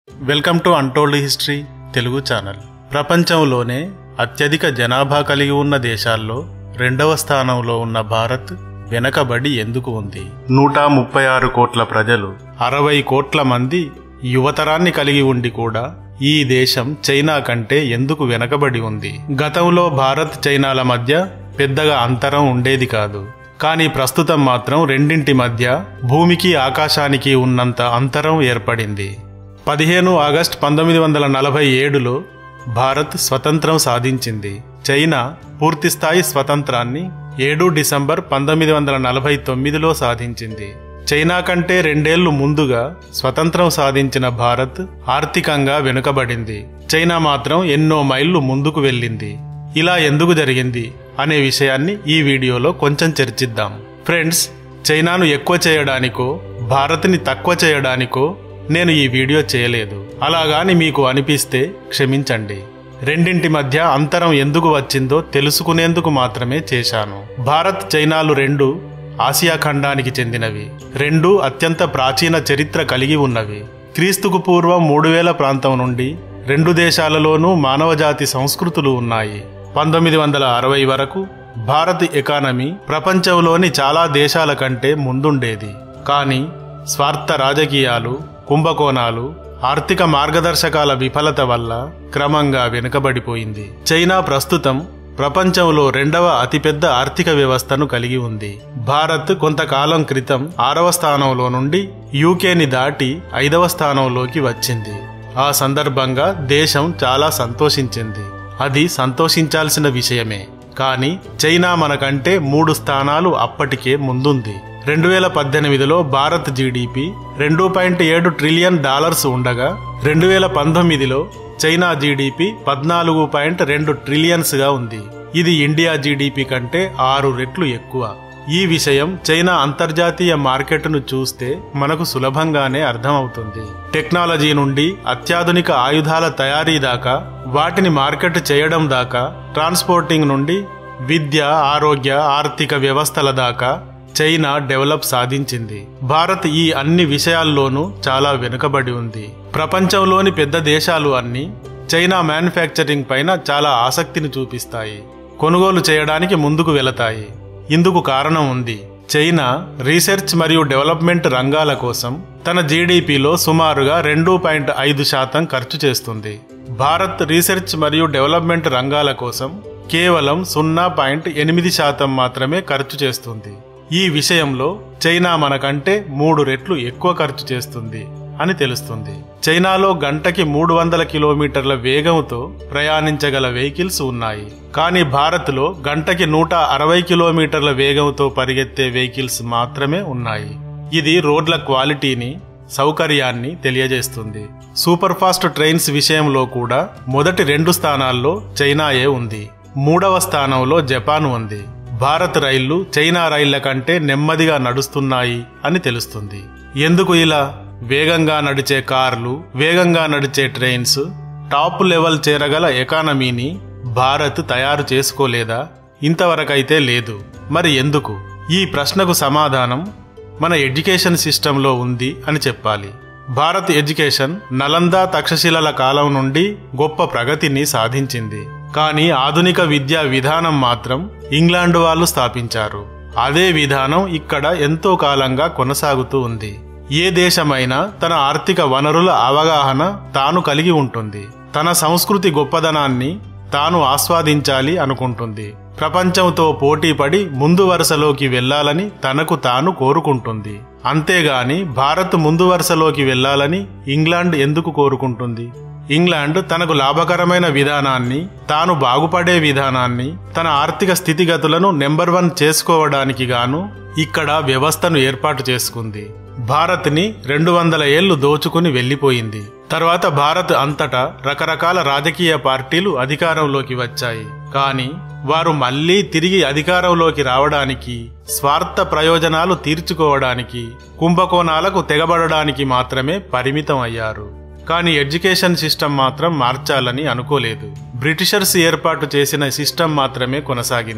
welcome to untold history Telugu channel ప్రపంచంలోనే అత్యధిక జనాభా కలిగి ఉన్న దేశాల్లో రెండవ స్థానంలో ఉన్న భారత్ వెనకబడి ఎందుకు ఉంది నూట ముప్పై ఆరు కోట్ల ప్రజలు అరవై కోట్ల మంది యువతరాన్ని కలిగి ఉండి కూడా ఈ దేశం చైనా కంటే ఎందుకు వెనకబడి ఉంది గతంలో భారత్ చైనాల మధ్య పెద్దగా అంతరం ఉండేది కాదు కానీ ప్రస్తుతం మాత్రం రెండింటి మధ్య భూమికి ఆకాశానికి ఉన్నంత అంతరం ఏర్పడింది పదిహేను ఆగస్టు పంతొమ్మిది వందల నలభై ఏడులో భారత్ స్వతంత్రం సాధించింది చైనా పూర్తిస్థాయి స్వతంత్రాన్ని ఏడు డిసెంబర్ పంతొమ్మిది వందల నలభై తొమ్మిదిలో సాధించింది చైనా కంటే రెండేళ్లు ముందుగా స్వతంత్రం సాధించిన భారత్ ఆర్థికంగా వెనుకబడింది చైనా మాత్రం ఎన్నో మైళ్ళు ముందుకు వెళ్ళింది ఇలా ఎందుకు జరిగింది అనే విషయాన్ని ఈ వీడియోలో కొంచెం చర్చిద్దాం ఫ్రెండ్స్ చైనాను ఎక్కువ చేయడానికో భారత్ని తక్కువ చేయడానికో నేను ఈ వీడియో చేయలేదు అలాగాని మీకు అనిపిస్తే క్షమించండి రెండింటి మధ్య అంతరం ఎందుకు వచ్చిందో తెలుసుకునేందుకు మాత్రమే చేశాను భారత్ చైనాలు రెండు ఆసియా ఖండానికి చెందినవి రెండు అత్యంత ప్రాచీన చరిత్ర కలిగి ఉన్నవి క్రీస్తుకు పూర్వం మూడు వేల ప్రాంతం నుండి రెండు దేశాలలోనూ మానవజాతి సంస్కృతులు ఉన్నాయి పంతొమ్మిది వందల అరవై వరకు భారత్ ఎకానమీ ప్రపంచంలోని చాలా దేశాల కంటే ముందుండేది కానీ స్వార్థ రాజకీయాలు కుంభకోణాలు ఆర్థిక మార్గదర్శకాల విఫలత వల్ల క్రమంగా వెనుకబడిపోయింది చైనా ప్రస్తుతం ప్రపంచంలో రెండవ అతిపెద్ద ఆర్థిక వ్యవస్థను కలిగి ఉంది భారత్ కొంతకాలం క్రితం ఆరవ స్థానంలో నుండి యూకేని దాటి ఐదవ స్థానంలోకి వచ్చింది ఆ సందర్భంగా దేశం చాలా సంతోషించింది అది సంతోషించాల్సిన విషయమే కానీ చైనా మనకంటే మూడు స్థానాలు అప్పటికే ముందుంది రెండు వేల పద్దెనిమిదిలో భారత్ జీడిపి రెండు పాయింట్ ఏడు ట్రిలియన్ డాలర్స్ ఉండగా రెండు వేల పంతొమ్మిదిలో చైనా జీడిపి పద్నాలుగు పాయింట్ రెండు ట్రిలియన్స్గా ఉంది ఇది ఇండియా జీడిపి కంటే ఆరు రెట్లు ఎక్కువ ఈ విషయం చైనా అంతర్జాతీయ మార్కెట్ను చూస్తే మనకు సులభంగానే అర్థమవుతుంది టెక్నాలజీ నుండి అత్యాధునిక ఆయుధాల తయారీ దాకా వాటిని మార్కెట్ చేయడం దాకా ట్రాన్స్పోర్టింగ్ నుండి విద్య ఆరోగ్య ఆర్థిక వ్యవస్థల దాకా చైనా డెవలప్ సాధించింది భారత్ ఈ అన్ని విషయాల్లోనూ చాలా వెనుకబడి ఉంది ప్రపంచంలోని పెద్ద దేశాలు అన్ని చైనా మ్యానుఫ్యాక్చరింగ్ పైన చాలా ఆసక్తిని చూపిస్తాయి కొనుగోలు చేయడానికి ముందుకు వెళతాయి ఇందుకు కారణం ఉంది చైనా రీసెర్చ్ మరియు డెవలప్మెంట్ రంగాల కోసం తన జీడిపిలో సుమారుగా రెండు పాయింట్ ఐదు శాతం ఖర్చు చేస్తుంది భారత్ రీసెర్చ్ మరియు డెవలప్మెంట్ రంగాల కోసం కేవలం సున్నా పాయింట్ ఎనిమిది శాతం మాత్రమే ఖర్చు చేస్తుంది ఈ విషయంలో చైనా మనకంటే మూడు రెట్లు ఎక్కువ ఖర్చు చేస్తుంది అని తెలుస్తుంది చైనాలో గంటకి మూడు వందల కిలోమీటర్ల వేగంతో ప్రయాణించగల వెహికల్స్ ఉన్నాయి కానీ భారత్లో గంటకి నూట అరవై కిలోమీటర్ల వేగంతో పరిగెత్తే వెహికల్స్ మాత్రమే ఉన్నాయి ఇది రోడ్ల క్వాలిటీని సౌకర్యాన్ని తెలియజేస్తుంది సూపర్ ఫాస్ట్ ట్రైన్స్ విషయంలో కూడా మొదటి రెండు స్థానాల్లో చైనాయే ఉంది మూడవ స్థానంలో జపాన్ ఉంది భారత్ రైళ్లు చైనా రైళ్ల కంటే నెమ్మదిగా నడుస్తున్నాయి అని తెలుస్తుంది ఎందుకు ఇలా వేగంగా నడిచే కార్లు వేగంగా నడిచే ట్రైన్స్ టాప్ లెవెల్ చేరగల ఎకానమీని భారత్ తయారు చేసుకోలేదా ఇంతవరకైతే లేదు మరి ఎందుకు ఈ ప్రశ్నకు సమాధానం మన ఎడ్యుకేషన్ సిస్టంలో ఉంది అని చెప్పాలి భారత్ ఎడ్యుకేషన్ నలందా తక్షశిలల కాలం నుండి గొప్ప ప్రగతిని సాధించింది కానీ ఆధునిక విద్యా విధానం మాత్రం ఇంగ్లాండ్ వాళ్ళు స్థాపించారు అదే విధానం ఇక్కడ ఎంతో కాలంగా కొనసాగుతూ ఉంది ఏ దేశమైనా తన ఆర్థిక వనరుల అవగాహన తాను కలిగి ఉంటుంది తన సంస్కృతి గొప్పదనాన్ని తాను ఆస్వాదించాలి అనుకుంటుంది ప్రపంచంతో పోటీపడి ముందు వరుసలోకి వెళ్లాలని తనకు తాను కోరుకుంటుంది అంతేగాని భారత్ ముందు వరుసలోకి వెళ్లాలని ఇంగ్లాండ్ ఎందుకు కోరుకుంటుంది ఇంగ్లాండ్ తనకు లాభకరమైన విధానాన్ని తాను బాగుపడే విధానాన్ని తన ఆర్థిక స్థితిగతులను నెంబర్ వన్ చేసుకోవడానికి గాను ఇక్కడ వ్యవస్థను ఏర్పాటు చేసుకుంది భారత్ని రెండు వందల ఏళ్లు దోచుకుని వెళ్లిపోయింది తర్వాత భారత్ అంతటా రకరకాల రాజకీయ పార్టీలు అధికారంలోకి వచ్చాయి కానీ వారు మళ్లీ తిరిగి అధికారంలోకి రావడానికి స్వార్థ ప్రయోజనాలు తీర్చుకోవడానికి కుంభకోణాలకు తెగబడడానికి మాత్రమే పరిమితం అయ్యారు కానీ ఎడ్యుకేషన్ సిస్టమ్ మాత్రం మార్చాలని అనుకోలేదు బ్రిటిషర్స్ ఏర్పాటు చేసిన సిస్టమ్ మాత్రమే కొనసాగింది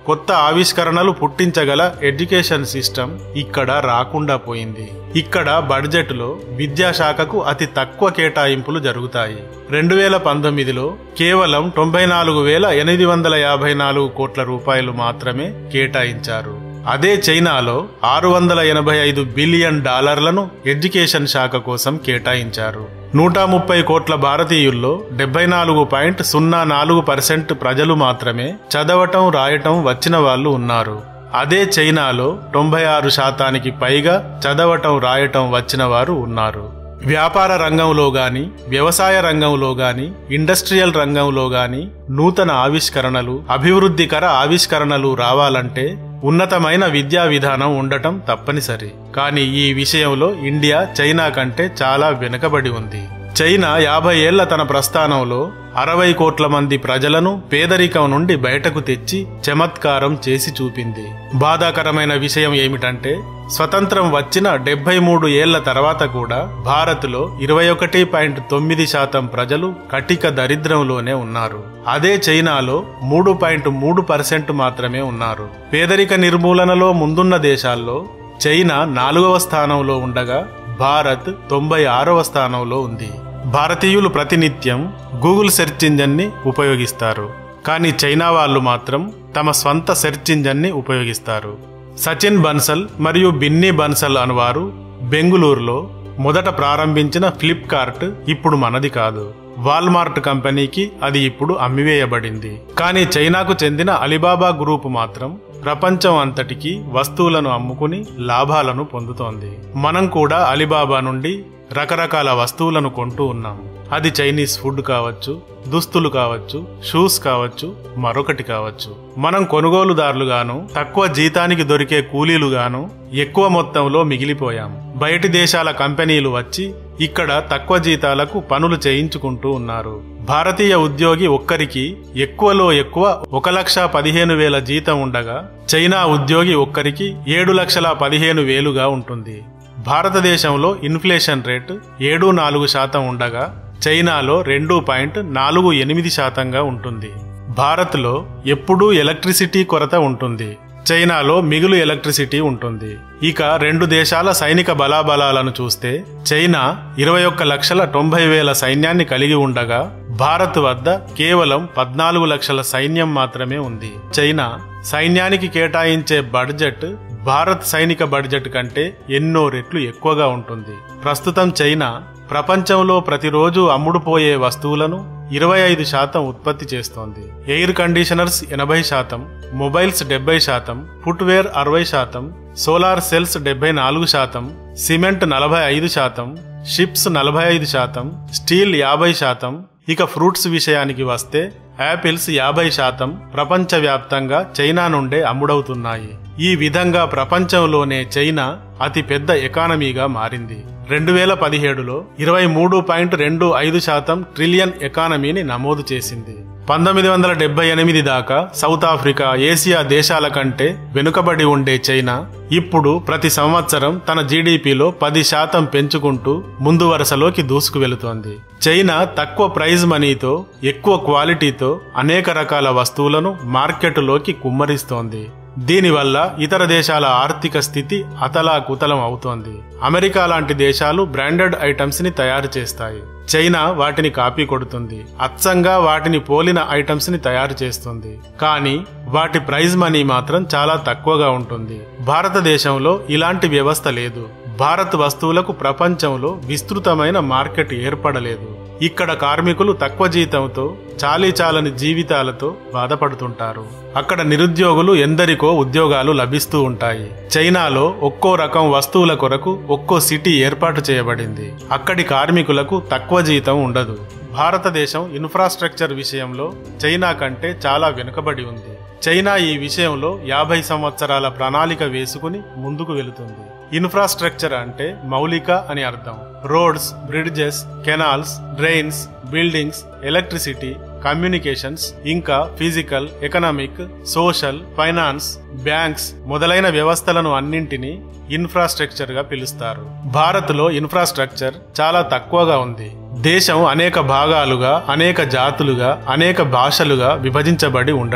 కొత్త ఆవిష్కరణలు పుట్టించగల ఎడ్యుకేషన్ సిస్టమ్ ఇక్కడ రాకుండా పోయింది ఇక్కడ బడ్జెట్లో విద్యాశాఖకు అతి తక్కువ కేటాయింపులు జరుగుతాయి రెండు వేల పంతొమ్మిదిలో కేవలం తొంభై నాలుగు వేల ఎనిమిది వందల యాభై నాలుగు కోట్ల రూపాయలు మాత్రమే కేటాయించారు అదే చైనాలో ఆరు వందల ఎనభై ఐదు బిలియన్ డాలర్లను ఎడ్యుకేషన్ శాఖ కోసం కేటాయించారు నూట ముప్పై కోట్ల భారతీయుల్లో డెబ్బై నాలుగు పాయింట్ సున్నా నాలుగు పర్సెంట్ ప్రజలు మాత్రమే చదవటం రాయటం వచ్చిన వాళ్ళు ఉన్నారు అదే చైనాలో తొంభై ఆరు శాతానికి పైగా చదవటం రాయటం వచ్చిన వారు ఉన్నారు వ్యాపార రంగంలో గాని వ్యవసాయ రంగంలో గాని ఇండస్ట్రియల్ రంగంలో గాని నూతన ఆవిష్కరణలు అభివృద్ధికర ఆవిష్కరణలు రావాలంటే ఉన్నతమైన విద్యా విధానం ఉండటం తప్పనిసరి కానీ ఈ విషయంలో ఇండియా చైనా కంటే చాలా వెనుకబడి ఉంది చైనా యాభై ఏళ్ల తన ప్రస్థానంలో అరవై కోట్ల మంది ప్రజలను పేదరికం నుండి బయటకు తెచ్చి చమత్కారం చేసి చూపింది బాధాకరమైన విషయం ఏమిటంటే స్వతంత్రం వచ్చిన డెబ్బై మూడు ఏళ్ల తర్వాత కూడా భారత్లో ఇరవై ఒకటి పాయింట్ తొమ్మిది శాతం ప్రజలు కటిక దరిద్రంలోనే ఉన్నారు అదే చైనాలో మూడు పాయింట్ మూడు పర్సెంట్ మాత్రమే ఉన్నారు పేదరిక నిర్మూలనలో ముందున్న దేశాల్లో చైనా నాలుగవ స్థానంలో ఉండగా భారత్ తొంభై ఆరవ స్థానంలో ఉంది భారతీయులు ప్రతినిత్యం గూగుల్ సెర్చ్ ఇంజన్ని ఉపయోగిస్తారు కానీ చైనా వాళ్ళు మాత్రం తమ స్వంత సెర్చ్ ఇంజన్ని ఉపయోగిస్తారు సచిన్ బన్సల్ మరియు బిన్నీ బన్సల్ అనువారు బెంగుళూరులో మొదట ప్రారంభించిన ఫ్లిప్కార్ట్ ఇప్పుడు మనది కాదు వాల్మార్ట్ కంపెనీకి అది ఇప్పుడు అమ్మివేయబడింది కానీ చైనాకు చెందిన అలీబాబా గ్రూప్ మాత్రం ప్రపంచం అంతటికి వస్తువులను అమ్ముకుని లాభాలను పొందుతోంది మనం కూడా అలీబాబా నుండి రకరకాల వస్తువులను కొంటూ ఉన్నాం అది చైనీస్ ఫుడ్ కావచ్చు దుస్తులు కావచ్చు షూస్ కావచ్చు మరొకటి కావచ్చు మనం కొనుగోలుదారులుగాను తక్కువ జీతానికి దొరికే కూలీలుగాను ఎక్కువ మొత్తంలో మిగిలిపోయాం బయటి దేశాల కంపెనీలు వచ్చి ఇక్కడ తక్కువ జీతాలకు పనులు చేయించుకుంటూ ఉన్నారు భారతీయ ఉద్యోగి ఒక్కరికి ఎక్కువలో ఎక్కువ ఒక లక్ష పదిహేను వేల జీతం ఉండగా చైనా ఉద్యోగి ఒక్కరికి ఏడు లక్షల పదిహేను వేలుగా ఉంటుంది భారతదేశంలో ఇన్ఫ్లేషన్ రేటు ఏడు నాలుగు శాతం ఉండగా చైనాలో రెండు పాయింట్ నాలుగు ఎనిమిది శాతంగా ఉంటుంది భారత్లో ఎప్పుడూ ఎలక్ట్రిసిటీ కొరత ఉంటుంది చైనాలో మిగులు ఎలక్ట్రిసిటీ ఉంటుంది ఇక రెండు దేశాల సైనిక బలాబలాలను చూస్తే చైనా ఇరవై ఒక్క లక్షల తొంభై వేల సైన్యాన్ని కలిగి ఉండగా భారత్ వద్ద కేవలం పద్నాలుగు లక్షల సైన్యం మాత్రమే ఉంది చైనా సైన్యానికి కేటాయించే బడ్జెట్ భారత్ సైనిక బడ్జెట్ కంటే ఎన్నో రెట్లు ఎక్కువగా ఉంటుంది ప్రస్తుతం చైనా ప్రపంచంలో ప్రతిరోజు అమ్ముడుపోయే వస్తువులను ఇరవై ఐదు శాతం ఉత్పత్తి చేస్తోంది ఎయిర్ కండిషనర్స్ ఎనభై శాతం మొబైల్స్ డెబ్బై శాతం ఫుట్వేర్ అరవై శాతం సోలార్ సెల్స్ డెబ్బై నాలుగు శాతం సిమెంట్ నలభై ఐదు శాతం షిప్స్ నలభై ఐదు శాతం స్టీల్ యాభై శాతం ఇక ఫ్రూట్స్ విషయానికి వస్తే యాపిల్స్ యాభై శాతం ప్రపంచవ్యాప్తంగా చైనా నుండే అమ్ముడవుతున్నాయి ఈ విధంగా ప్రపంచంలోనే చైనా అతి పెద్ద ఎకానమీగా మారింది రెండు వేల పదిహేడులో ఇరవై మూడు పాయింట్ రెండు ఐదు శాతం ట్రిలియన్ ఎకానమీని నమోదు చేసింది పంతొమ్మిది వందల డెబ్బై ఎనిమిది దాకా సౌత్ ఆఫ్రికా ఏసియా దేశాల కంటే వెనుకబడి ఉండే చైనా ఇప్పుడు ప్రతి సంవత్సరం తన జీడిపిలో పది శాతం పెంచుకుంటూ ముందు వరుసలోకి దూసుకు వెళుతోంది చైనా తక్కువ ప్రైజ్ మనీతో ఎక్కువ క్వాలిటీతో అనేక రకాల వస్తువులను మార్కెటులోకి కుమ్మరిస్తోంది దీనివల్ల ఇతర దేశాల ఆర్థిక స్థితి అతలాకుతలం అవుతోంది అమెరికా లాంటి దేశాలు బ్రాండెడ్ ఐటమ్స్ ని తయారు చేస్తాయి చైనా వాటిని కాపీ కొడుతుంది అచ్చంగా వాటిని పోలిన ఐటమ్స్ ని తయారు చేస్తుంది కానీ వాటి ప్రైజ్ మనీ మాత్రం చాలా తక్కువగా ఉంటుంది భారతదేశంలో ఇలాంటి వ్యవస్థ లేదు భారత్ వస్తువులకు ప్రపంచంలో విస్తృతమైన మార్కెట్ ఏర్పడలేదు ఇక్కడ కార్మికులు తక్కువ జీతంతో చాలీ చాలని జీవితాలతో బాధపడుతుంటారు అక్కడ నిరుద్యోగులు ఎందరికో ఉద్యోగాలు లభిస్తూ ఉంటాయి చైనాలో ఒక్కో రకం వస్తువుల కొరకు ఒక్కో సిటీ ఏర్పాటు చేయబడింది అక్కడి కార్మికులకు తక్కువ జీతం ఉండదు భారతదేశం ఇన్ఫ్రాస్ట్రక్చర్ విషయంలో చైనా కంటే చాలా వెనుకబడి ఉంది చైనా ఈ విషయంలో యాభై సంవత్సరాల ప్రణాళిక వేసుకుని ముందుకు వెళుతుంది ఇన్ఫ్రాస్ట్రక్చర్ అంటే మౌలిక అని అర్థం roads bridges canals drains buildings electricity communications ఇంకా physical economic social finance banks మొదలైన వ్యవస్థలను అన్నింటినీ ఇన్ఫ్రాస్ట్రక్చర్ గా పిలుస్తారు భారత్ లో ఇన్ఫ్రాస్ట్రక్చర్ చాలా తక్కువగా ఉంది దేశం అనేక భాగాలుగా అనేక జాతులుగా అనేక భాషలుగా విభజించబడి ఉండటం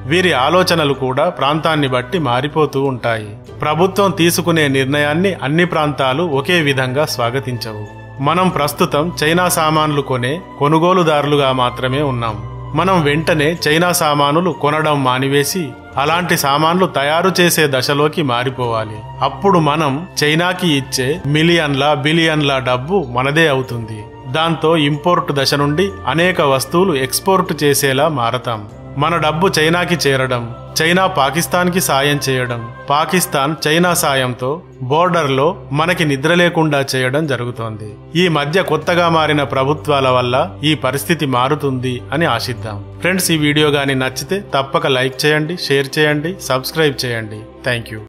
వీరి ఆలోచనలు కూడా ప్రాంతాన్ని బట్టి మారిపోతూ ఉంటాయి ప్రభుత్వం తీసుకునే నిర్ణయాన్ని అన్ని ప్రాంతాలు ఒకే విధంగా స్వాగతించవు మనం ప్రస్తుతం చైనా సామాన్లు కొనే కొనుగోలుదారులుగా మాత్రమే ఉన్నాం మనం వెంటనే చైనా సామానులు కొనడం మానివేసి అలాంటి సామాన్లు తయారు చేసే దశలోకి మారిపోవాలి అప్పుడు మనం చైనాకి ఇచ్చే మిలియన్ల బిలియన్ల డబ్బు మనదే అవుతుంది దాంతో ఇంపోర్ట్ దశ నుండి అనేక వస్తువులు ఎక్స్పోర్ట్ చేసేలా మారతాం మన డబ్బు చైనాకి చేరడం చైనా పాకిస్తాన్కి సాయం చేయడం పాకిస్తాన్ చైనా సాయంతో బోర్డర్లో మనకి నిద్ర లేకుండా చేయడం జరుగుతోంది ఈ మధ్య కొత్తగా మారిన ప్రభుత్వాల వల్ల ఈ పరిస్థితి మారుతుంది అని ఆశిద్దాం ఫ్రెండ్స్ ఈ వీడియో గాని నచ్చితే తప్పక లైక్ చేయండి షేర్ చేయండి సబ్స్క్రైబ్ చేయండి థ్యాంక్ యూ